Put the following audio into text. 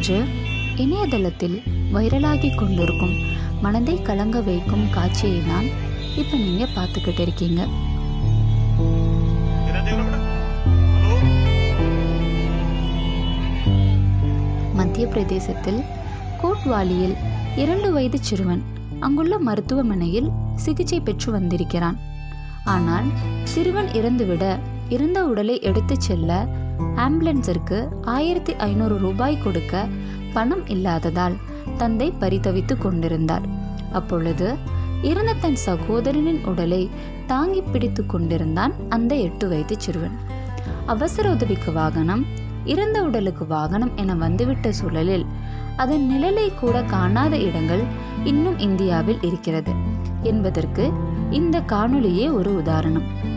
இன்று இணையதளத்தில் வைரலாகி கொண்டிருக்கும் மனதை கலங்க வைக்கும் காட்சியை தான் இப்போ நீங்கள் பார்த்துக்கிட்டு இருக்கீங்க மத்திய பிரதேசத்தில் கோட்வாலியில் இரண்டு வயது சிறுவன் அங்குள்ள மருத்துவமனையில் சிகிச்சை பெற்று வந்திருக்கிறான் ஆனால் சிறுவன் இறந்துவிட இறந்த உடலை எடுத்துச் செல்ல ஆம்புலன்ஸிற்கு ஆயிரத்தி ஐநூறு ரூபாய் கொடுக்க பணம் இல்லாததால் தந்தை பரிதவித்து கொண்டிருந்தார் அப்பொழுது இறந்த தன் சகோதரனின் உடலை தாங்கி பிடித்து கொண்டிருந்தான் அந்த எட்டு வயது சிறுவன் அவசர உதவிக்கு வாகனம் இறந்த உடலுக்கு வாகனம் என வந்துவிட்ட சூழலில் அதன் நிழலை கூட காணாத இடங்கள் இன்னும் இந்தியாவில் இருக்கிறது என்பதற்கு இந்த காணொளியே ஒரு உதாரணம்